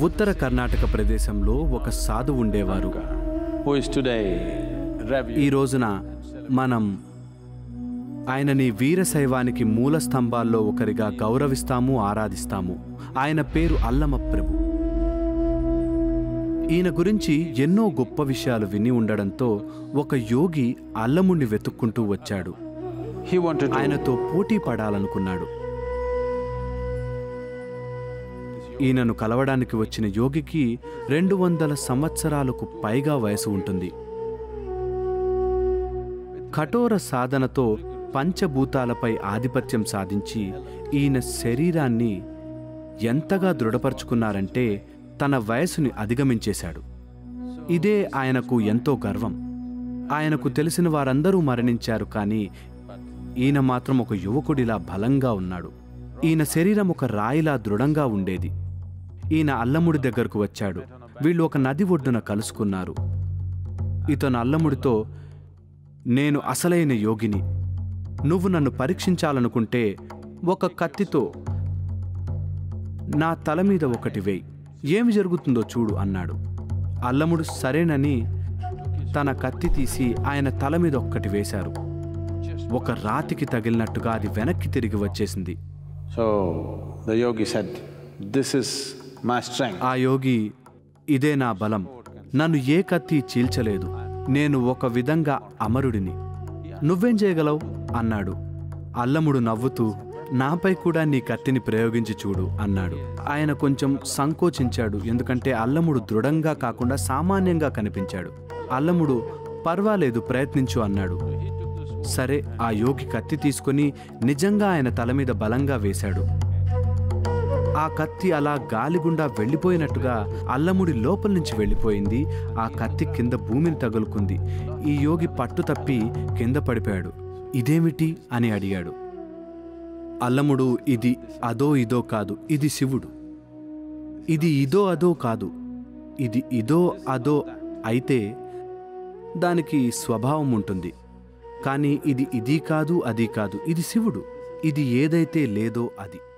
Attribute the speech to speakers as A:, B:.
A: ఉత్తర కర్ణాటక ప్రదేశంలో ఒక సాధు ఉండేవారు
B: who is today
A: ఈ
B: revered.
A: రోజున మనం ఆయనని వీరశైవానికి మూల స్తంభాల్లో ఒకరిగా గౌరవిస్తాము ఆరాధిస్తాము ఆయన పేరు అల్లమ ప్రభు ఈయన గురించి ఎన్నో గొప్ప విషయాలు విని ఉండడంతో ఒక యోగి అల్లముణ్ణి వెతుక్కుంటూ వచ్చాడు
B: He wanted to
A: ఆయనతో పోటీ పడాలనుకున్నాడు ఈయనను కలవడానికి వచ్చిన యోగికి రెండు వందల సంవత్సరాలకు పైగా వయసు ఉంటుంది కఠోర సాధనతో పంచభూతాలపై ఆధిపత్యం సాధించి ఈయన శరీరాన్ని ఎంతగా దృఢపరుచుకున్నారంటే తన వయసుని అధిగమించేశాడు ఇదే ఆయనకు ఎంతో గర్వం ఆయనకు తెలిసిన వారందరూ మరణించారు కానీ ఈయన మాత్రం ఒక యువకుడిలా బలంగా ఉన్నాడు ఈయన శరీరం ఒక రాయిలా దృఢంగా ఉండేది ఈయన అల్లముడి దగ్గరకు వచ్చాడు వీళ్ళు ఒక నది ఒడ్డున కలుసుకున్నారు ఇతను అల్లముడితో నేను అసలైన యోగిని నువ్వు నన్ను పరీక్షించాలనుకుంటే ఒక కత్తితో నా తల మీద ఒకటి వేయి ఏమి జరుగుతుందో చూడు అన్నాడు అల్లముడు సరేనని తన కత్తి తీసి ఆయన తల మీద ఒక్కటి వేశారు ఒక రాతికి తగిలినట్టుగా అది వెనక్కి తిరిగి వచ్చేసింది
B: So the yogi said, This is my strength.
A: ఆ యోగి ఇదే నా బలం నన్ను ఏ కత్తి చీల్చలేదు నేను ఒక విధంగా అమరుడిని నువ్వేం చేయగలవు అన్నాడు అల్లముడు నవ్వుతూ నాపై కూడా నీ కత్తిని ప్రయోగించి చూడు అన్నాడు ఆయన కొంచెం సంకోచించాడు ఎందుకంటే అల్లముడు దృఢంగా కాకుండా సామాన్యంగా కనిపించాడు అల్లముడు పర్వాలేదు ప్రయత్నించు అన్నాడు సరే ఆ యోగి కత్తి తీసుకొని నిజంగా ఆయన తల మీద బలంగా వేశాడు ఆ కత్తి అలా గాలిగుండా వెళ్ళిపోయినట్టుగా అల్లముడి లోపల నుంచి వెళ్ళిపోయింది ఆ కత్తి కింద భూమిని తగులుకుంది ఈ యోగి పట్టు తప్పి కింద పడిపోయాడు ఇదేమిటి అని అడిగాడు అల్లముడు ఇది అదో ఇదో కాదు ఇది శివుడు ఇది ఇదో అదో కాదు ఇది ఇదో అదో అయితే దానికి స్వభావం ఉంటుంది కానీ ఇది ఇది కాదు అది కాదు ఇది శివుడు ఇది ఏదైతే లేదో అది